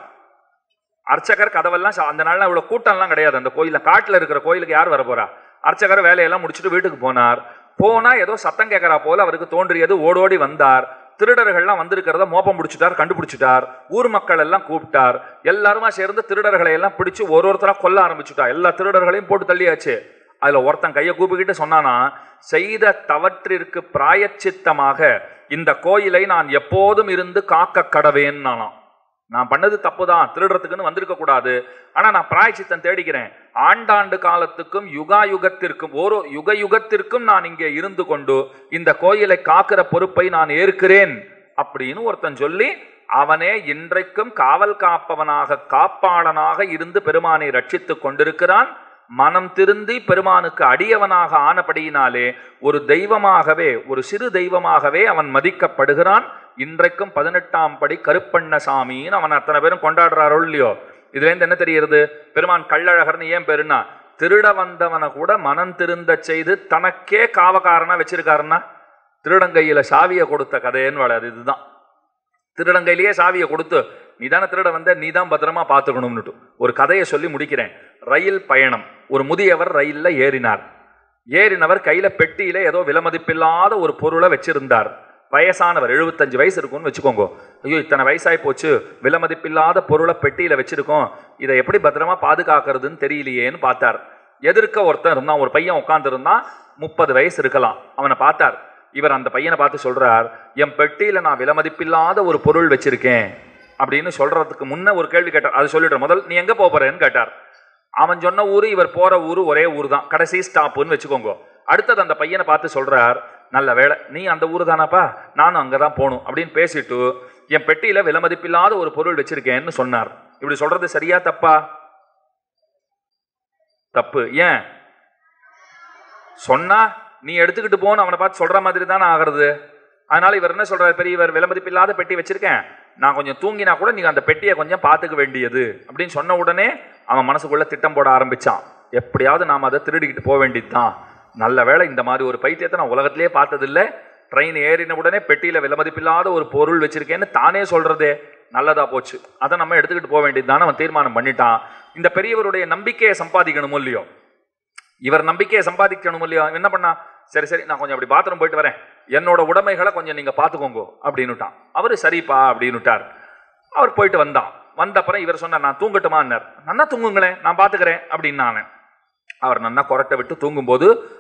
அர்ச்சகர் கதவெல்லாம் சா- அந்த நாள்ல அவ்வளவு கூட்டம்லாம் கிடையாது அந்த கோயில்ல காட்டுல இருக்கிற கோயிலுக்கு யார் வர போறா அர்ச்சகர் வேலையெல்லாம் முடிச்சுட்டு வீட்டுக்கு போனார் போனா ஏதோ சத்தம் கேட்கறா போல அவருக்கு தோன்றியது ஓடோடி வந்தார் திருடர்கள்லாம் வந்திருக்கிறத மோப்பம் பிடிச்சிட்டார் கண்டுபிடிச்சிட்டார் ஊர் மக்கள் எல்லாம் கூப்பிட்டார் எல்லாருமா சேர்ந்து திருடர்களை எல்லாம் பிடிச்சு ஒரு ஒருத்தரா கொல்ல ஆரம்பிச்சுட்டா எல்லா திருடர்களையும் போட்டு தள்ளியாச்சு அதுல ஒருத்தன் கையை கூப்பிக்கிட்டு சொன்னானா செய்த தவற்றிற்கு பிராயச்சித்தமாக இந்த கோயிலை நான் எப்போதும் இருந்து காக்க கடவேன் நானாம் நான் பண்ணது தப்பு தான் திருடுறதுக்குன்னு வந்திருக்க கூடாது ஆனா நான் பிராயச்சித்தம் தேடிக்கிறேன் ஆண்டாண்டு காலத்துக்கும் யுகா யுகத்திற்கும் ஒரு யுக யுகத்திற்கும் நான் இங்கே இருந்து கொண்டு இந்த கோயிலை காக்கிற பொறுப்பை நான் ஏற்கிறேன் அப்படின்னு ஒருத்தன் சொல்லி அவனே இன்றைக்கும் காவல் காப்பவனாக காப்பாளனாக இருந்து பெருமானை ரட்சித்துக் கொண்டிருக்கிறான் மனம் திருந்தி பெருமானுக்கு அடியவனாக ஆனபடியினாலே ஒரு தெய்வமாகவே ஒரு சிறு தெய்வமாகவே அவன் மதிக்கப்படுகிறான் இன்றைக்கும் பதினெட்டாம் படி கருப்பண்ணசாமின்னு அவன் அத்தனை பேரும் கொண்டாடுறாரோ இல்லையோ இதுல இருந்து என்ன தெரிகிறது பெருமான் கள்ளழகர்னு ஏன் பேருன்னா திருட வந்தவனை கூட மனம் திருந்த செய்து தனக்கே காவக்காரனா வச்சிருக்காருன்னா திருடங்கையில சாவியை கொடுத்த கதைன்னு வளாது இதுதான் திருடங்கையிலேயே சாவியை கொடுத்து நீ தானே திருட வந்த நீ தான் பத்திரமா பார்த்துக்கணும்னுட்டு ஒரு கதையை சொல்லி முடிக்கிறேன் ரயில் பயணம் ஒரு முதியவர் ரயில்ல ஏறினார் ஏறினவர் கையில பெட்டியில ஏதோ விலமதிப்பில்லாத ஒரு பொருளை வச்சிருந்தார் வயசானவர் எழுபத்தஞ்சு வயசு இருக்கும்னு வச்சுக்கோங்க ஐயோ இத்தனை வயசாகி போச்சு விலமதிப்பில்லாத பொருளை பெட்டியில வச்சிருக்கோம் இதை எப்படி பத்திரமா பாதுகாக்கிறதுன்னு தெரியலையேன்னு பார்த்தார் எதிர்க்க ஒருத்தன் இருந்தான் ஒரு பையன் உட்காந்துருந்தான் முப்பது வயசு இருக்கலாம் அவனை பார்த்தார் இவர் அந்த பையனை பார்த்து சொல்றார் என் பெட்டியில நான் விலமதிப்பில்லாத ஒரு பொருள் வச்சிருக்கேன் அப்படின்னு சொல்றதுக்கு முன்ன ஒரு கேள்வி கேட்டார் அது சொல்லிடுறேன் முதல் நீ எங்க போக போறேன்னு கேட்டார் அவன் சொன்ன ஊரு இவர் போற ஊரு ஒரே ஊர் தான் கடைசி ஸ்டாப்புன்னு வச்சுக்கோங்க அடுத்தது அந்த பையனை பார்த்து சொல்றார் நல்ல வேளை நீ அந்த ஊர் தானாப்பா நானும் அங்கதான் போகணும் அப்படின்னு பேசிட்டு என் பெட்டியில விலமதிப்பில்லாத ஒரு பொருள் வச்சிருக்கேன்னு சொன்னார் இப்படி சொல்றது சரியா தப்பா தப்பு ஏன் சொன்னா நீ எடுத்துக்கிட்டு போன்னு அவனை பார்த்து சொல்ற மாதிரி தானே ஆகிறது அதனால இவர் என்ன சொல்றாரு பெரியவர் விலமதிப்பில்லாத பெட்டி வச்சிருக்கேன் நான் கொஞ்சம் தூங்கினா கூட நீங்க அந்த பெட்டியை கொஞ்சம் பார்த்துக்க வேண்டியது அப்படின்னு சொன்ன உடனே அவன் மனசுக்குள்ள திட்டம் போட ஆரம்பிச்சான் எப்படியாவது நாம் அதை திருடிக்கிட்டு போக வேண்டியதுதான் நல்ல வேளை இந்த மாதிரி ஒரு பைத்தியத்தை நான் உலகத்திலேயே பார்த்ததில்லை ட்ரெயின் ஏறின உடனே பெட்டியில விலமதிப்பில்லாத ஒரு பொருள் வச்சிருக்கேன்னு தானே சொல்றதே நல்லதா போச்சு அதை நம்ம எடுத்துக்கிட்டு போக வேண்டியதுதான் அவன் தீர்மானம் பண்ணிட்டான் இந்த பெரியவருடைய நம்பிக்கையை சம்பாதிக்கணுமோ இல்லையோ இவர் நம்பிக்கையை சம்பாதிக்கணும் இல்லையா என்ன பண்ணா சரி சரி நான் கொஞ்சம் அப்படி பாத்ரூம் போயிட்டு வரேன் என்னோட உடைமைகளை கொஞ்சம் நீங்க பாத்துக்கோங்க அப்படின்னுட்டான் அவரு சரிப்பா அப்படின்னுட்டார் அவர் போயிட்டு வந்தான் வந்த அப்புறம் இவர் சொன்னார் நான் தூங்கட்டுமான்னார் நன்னா தூங்குங்களேன் நான் பாத்துக்கிறேன் அப்படின்னு அவர் நன்னா கொரட்டை விட்டு தூங்கும்போது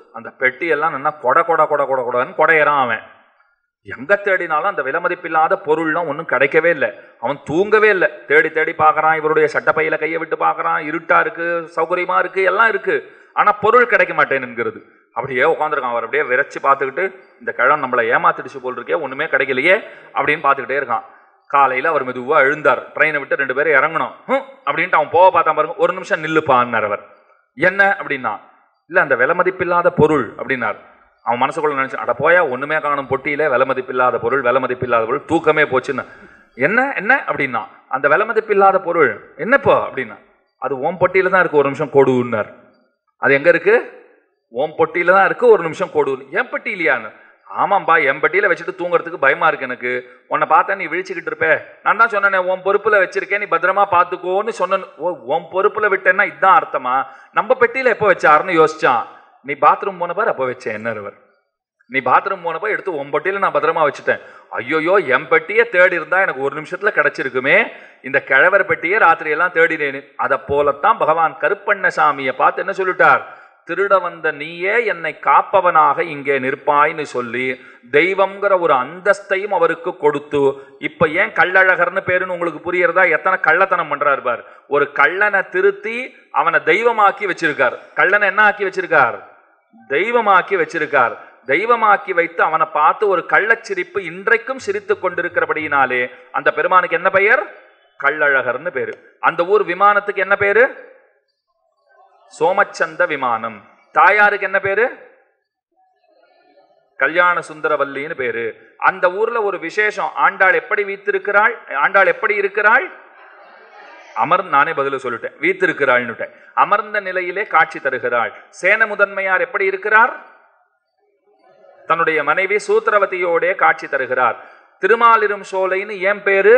அந்த பெட்டி எல்லாம் நல்லா கொட கொட கொட கொட கொடன்னு கொடையறான் அவன் எங்க தேடினாலும் அந்த விலைமதிப்பில்லாத பொருள்லாம் ஒன்றும் கிடைக்கவே இல்லை அவன் தூங்கவே இல்லை தேடி தேடி பார்க்கறான் இவருடைய சட்டப்பையில கையை விட்டு பார்க்கறான் இருட்டா இருக்கு சௌகரியமா இருக்கு எல்லாம் இருக்கு ஆனா பொருள் கிடைக்க மாட்டேனுங்கிறது அப்படியே உட்காந்துருக்கான் அவர் அப்படியே விரைச்சு பார்த்துக்கிட்டு இந்த கிழம் நம்மளை ஏமாத்திடுச்சு போல் இருக்கே ஒண்ணுமே கிடைக்கலையே அப்படின்னு பார்த்துக்கிட்டே இருக்கான் காலையில அவர் மெதுவா எழுந்தார் ட்ரெயினை விட்டு ரெண்டு பேரும் இறங்கணும் ஹம், அப்படின்ட்டு அவன் போக பார்த்தான் பாருங்க ஒரு நிமிஷம் நில்லுப்பான்னார் அவர் என்ன அப்படின்னா இல்ல அந்த விலை மதிப்பில்லாத பொருள் அப்படின்னார் அவன் மனசுக்குள்ள நினைச்சு அட போயா ஒண்ணுமே காணும் பொட்டியில விலை மதிப்பில்லாத பொருள் விலை மதிப்பில்லாத பொருள் தூக்கமே போச்சுன்னு என்ன என்ன அப்படின்னா அந்த விலை மதிப்பில்லாத பொருள் என்னப்போ அப்படின்னா அது ஓம் பொட்டியில தான் இருக்கு ஒரு நிமிஷம் கொடுன்னார் அது எங்க இருக்கு ஓம் பொட்டியில தான் இருக்கு ஒரு நிமிஷம் கொடு என் பெட்டி இல்லையான்னு ஆமாம்பா என் பெட்டியில வச்சுட்டு தூங்குறதுக்கு பயமா இருக்கு எனக்கு உன்னை பார்த்தா நீ விழிச்சுக்கிட்டு இருப்ப நான் தான் சொன்னேனே உன் பொறுப்புல வச்சிருக்கேன் நீ பத்திரமா பாத்துக்கோன்னு சொன்ன ஓ உன் பொறுப்புல விட்டேன்னா இதுதான் அர்த்தமா நம்ம பெட்டியில எப்போ வச்சாருன்னு யோசிச்சான் நீ பாத்ரூம் போன பாரு அப்போ வச்சேன் என்னவர் நீ பாத்ரூம் போனப்போ எடுத்து உன் பெட்டியில நான் பத்திரமா வச்சுட்டேன் ஐயோயோ என் பெட்டியே தேடி இருந்தா எனக்கு ஒரு நிமிஷத்துல கிடைச்சிருக்குமே இந்த கிழவர் பெட்டியே ராத்திரி எல்லாம் தேடினேன் அதை போலத்தான் பகவான் கருப்பண்ணசாமியை பார்த்து என்ன சொல்லிட்டார் திருட வந்த நீயே என்னை காப்பவனாக இங்கே நிற்பாய்ன்னு சொல்லி தெய்வம்ங்கிற ஒரு அந்தஸ்தையும் அவருக்கு கொடுத்து இப்ப ஏன் கள்ளழகர்னு பேருன்னு உங்களுக்கு புரியறதா எத்தனை கள்ளத்தனம் பண்றாரு பார் ஒரு கள்ளனை திருத்தி அவனை தெய்வமாக்கி வச்சிருக்கார் கள்ளனை என்ன ஆக்கி வச்சிருக்கார் தெய்வமாக்கி வச்சிருக்கார் தெய்வமாக்கி வைத்து அவனை பார்த்து ஒரு கள்ளச்சிரிப்பு இன்றைக்கும் சிரித்துக் கொண்டிருக்கிறபடியினாலே அந்த பெருமானுக்கு என்ன பெயர் கள்ளழகர்னு பேரு அந்த ஊர் விமானத்துக்கு என்ன பேரு சோமச்சந்த விமானம் தாயாருக்கு என்ன பேரு கல்யாண சுந்தரவல்லின்னு பேரு அந்த ஊர்ல ஒரு விசேஷம் ஆண்டாள் எப்படி வீத்திருக்கிறாள் ஆண்டாள் எப்படி இருக்கிறாள் அமர்ந்து நானே பதில சொல்லிட்டேன் வீத்திருக்கிறாள்னுட்டேன் அமர்ந்த நிலையிலே காட்சி தருகிறாள் சேன முதன்மையார் எப்படி இருக்கிறார் தன்னுடைய மனைவி சூத்திரவதியோடே காட்சி தருகிறார் திருமாலிரும் சோலைன்னு ஏன் பேரு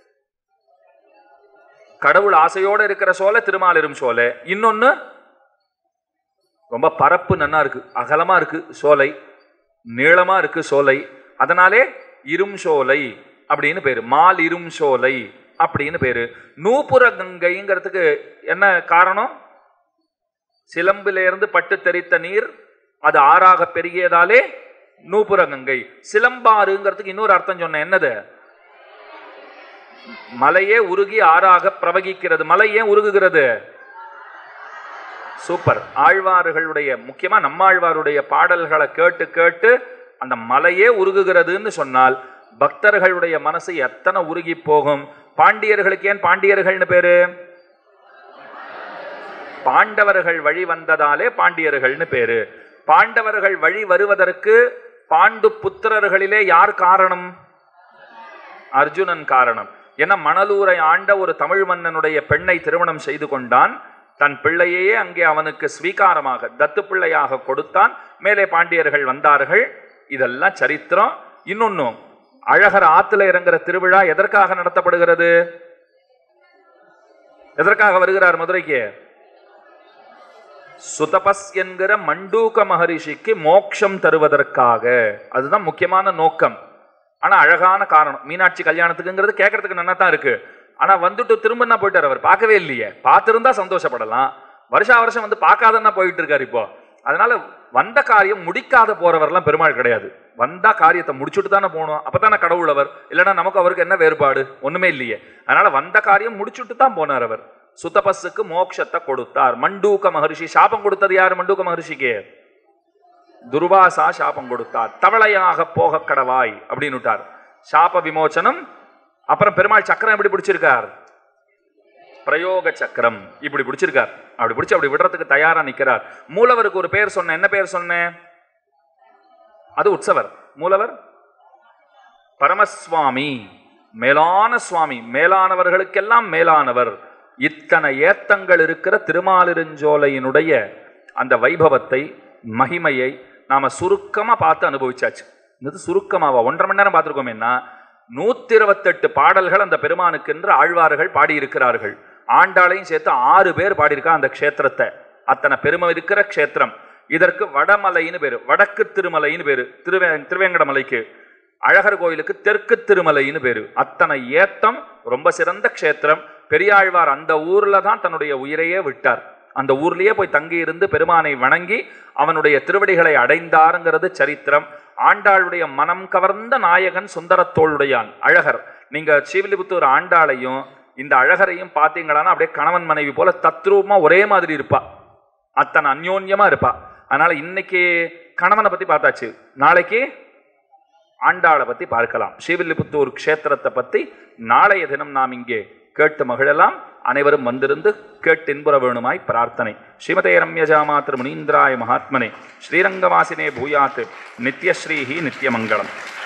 கடவுள் ஆசையோட இருக்கிற சோலை திருமாலிரும் சோலை இன்னொன்னு ரொம்ப பரப்பு நன்னா இருக்கு அகலமா இருக்கு சோலை நீளமா இருக்கு சோலை அதனாலே இரும் சோலை அப்படின்னு பேரு மால் இரும் சோலை அப்படின்னு பேரு நூபுர கங்கைங்கிறதுக்கு என்ன காரணம் சிலம்பிலிருந்து பட்டு தெரித்த நீர் அது ஆறாக பெருகியதாலே நூபுர கங்கை சிலம்பாறுங்கிறதுக்கு இன்னொரு அர்த்தம் சொன்னேன் என்னது மலையே உருகி ஆறாக பிரவகிக்கிறது மலை ஏன் உருகுகிறது சூப்பர் ஆழ்வார்களுடைய முக்கியமா நம்மாழ்வாருடைய பாடல்களை கேட்டு கேட்டு அந்த மலையே உருகுகிறதுன்னு சொன்னால் பக்தர்களுடைய மனசு எத்தனை உருகி போகும் பாண்டியர்களுக்கு ஏன் பாண்டியர்கள்னு பேரு பாண்டவர்கள் வழி வந்ததாலே பாண்டியர்கள்னு பேரு பாண்டவர்கள் வழி வருவதற்கு பாண்டு புத்திரர்களிலே யார் காரணம் அர்ஜுனன் காரணம் என மணலூரை ஆண்ட ஒரு தமிழ் மன்னனுடைய பெண்ணை திருமணம் செய்து கொண்டான் தன் பிள்ளையே அங்கே அவனுக்கு ஸ்வீகாரமாக தத்து பிள்ளையாக கொடுத்தான் மேலே பாண்டியர்கள் வந்தார்கள் இதெல்லாம் சரித்திரம் இன்னொன்னும் அழகர் ஆத்துல இறங்குற திருவிழா எதற்காக நடத்தப்படுகிறது எதற்காக வருகிறார் மதுரைக்கு சுதபஸ் என்கிற மண்டூக மகரிஷிக்கு மோட்சம் தருவதற்காக அதுதான் முக்கியமான நோக்கம் ஆனா அழகான காரணம் மீனாட்சி கல்யாணத்துக்குங்கிறது கேட்கறதுக்கு நல்லா தான் இருக்கு ஆனா வந்துட்டு திரும்ப என்ன போயிட்டார் அவர் பார்க்கவே இல்லையே பார்த்திருந்தா சந்தோஷப்படலாம் வருஷா வருஷம் வந்து பார்க்காதன்னா போயிட்டு இருக்காரு இப்போ அதனால வந்த காரியம் முடிக்காத போறவர்லாம் பெருமாள் கிடையாது வந்தா காரியத்தை முடிச்சுட்டு தானே போகணும் அப்பதானே கடவுள் அவர் இல்லைன்னா நமக்கு அவருக்கு என்ன வேறுபாடு ஒண்ணுமே இல்லையே அதனால வந்த காரியம் முடிச்சுட்டு தான் போனார் அவர் சுத்தபஸுக்கு மோட்சத்தை கொடுத்தார் மண்டூக மகரிஷி சாபம் கொடுத்தது யார் மண்டூக மகரிஷிக்கு துர்வாசா சாபம் கொடுத்தார் தவளையாக போக கடவாய் அப்படின்னு விட்டார் சாப விமோச்சனம் அப்புறம் பெருமாள் சக்கரம் எப்படி பிடிச்சிருக்கார் பிரயோக சக்கரம் இப்படி பிடிச்சிருக்கார் அப்படி பிடிச்சு அப்படி விடுறதுக்கு தயாரா நிக்கிறார் மூலவருக்கு ஒரு பேர் சொன்னேன் என்ன பேர் சொன்னேன் அது உற்சவர் மூலவர் பரமசுவாமி மேலான சுவாமி மேலானவர்களுக்கெல்லாம் மேலானவர் இத்தனை ஏத்தங்கள் இருக்கிற திருமாலிருஞ்சோலையினுடைய அந்த வைபவத்தை மகிமையை நாம சுருக்கமா பார்த்து அனுபவிச்சாச்சு இது சுருக்கமாவா ஒன்றரை மணி நேரம் பார்த்துருக்கோமேன்னா நூத்தி இருபத்தெட்டு பாடல்கள் அந்த பெருமானுக்கென்று ஆழ்வார்கள் பாடியிருக்கிறார்கள் ஆண்டாளையும் சேர்த்து ஆறு பேர் பாடியிருக்கா அந்த க்ஷேத்திரத்தை அத்தனை பெருமை இருக்கிற க்ஷேத்திரம் இதற்கு வடமலைன்னு பேரு வடக்கு திருமலைன்னு பேரு திருவே திருவேங்கடமலைக்கு அழகர் கோயிலுக்கு தெற்கு திருமலைன்னு பேரு அத்தனை ஏத்தம் ரொம்ப சிறந்த க்ஷேத்திரம் பெரியாழ்வார் அந்த ஊர்ல தான் தன்னுடைய உயிரையே விட்டார் அந்த ஊர்லயே போய் தங்கி இருந்து பெருமானை வணங்கி அவனுடைய திருவடிகளை அடைந்தாருங்கிறது சரித்திரம் ஆண்டாளுடைய மனம் கவர்ந்த நாயகன் சுந்தரத்தோளுடையான் அழகர் நீங்க ஸ்ரீவில்லிபுத்தூர் ஆண்டாளையும் இந்த அழகரையும் பார்த்தீங்களான்னா அப்படியே கணவன் மனைவி போல தத்ரூபமா ஒரே மாதிரி இருப்பா அத்தனை அந்யோன்யமா இருப்பா அதனால இன்னைக்கு கணவனை பத்தி பார்த்தாச்சு நாளைக்கு ஆண்டாளை பத்தி பார்க்கலாம் ஸ்ரீவில்லிபுத்தூர் க்ஷேத்திரத்தை பத்தி நாளைய தினம் நாம் இங்கே கேட்டு மகிழலாம் அனைவரும் வந்திருந்து கேட்டு இன்புற வேணுமாய் பிரார்த்தனை ஸ்ரீமதே ரம்யஜாமா திரு முனீந்திராய மகாத்மனே ஸ்ரீரங்கவாசினே பூயாத் நித்யஸ்ரீஹி நித்யமங்கலம்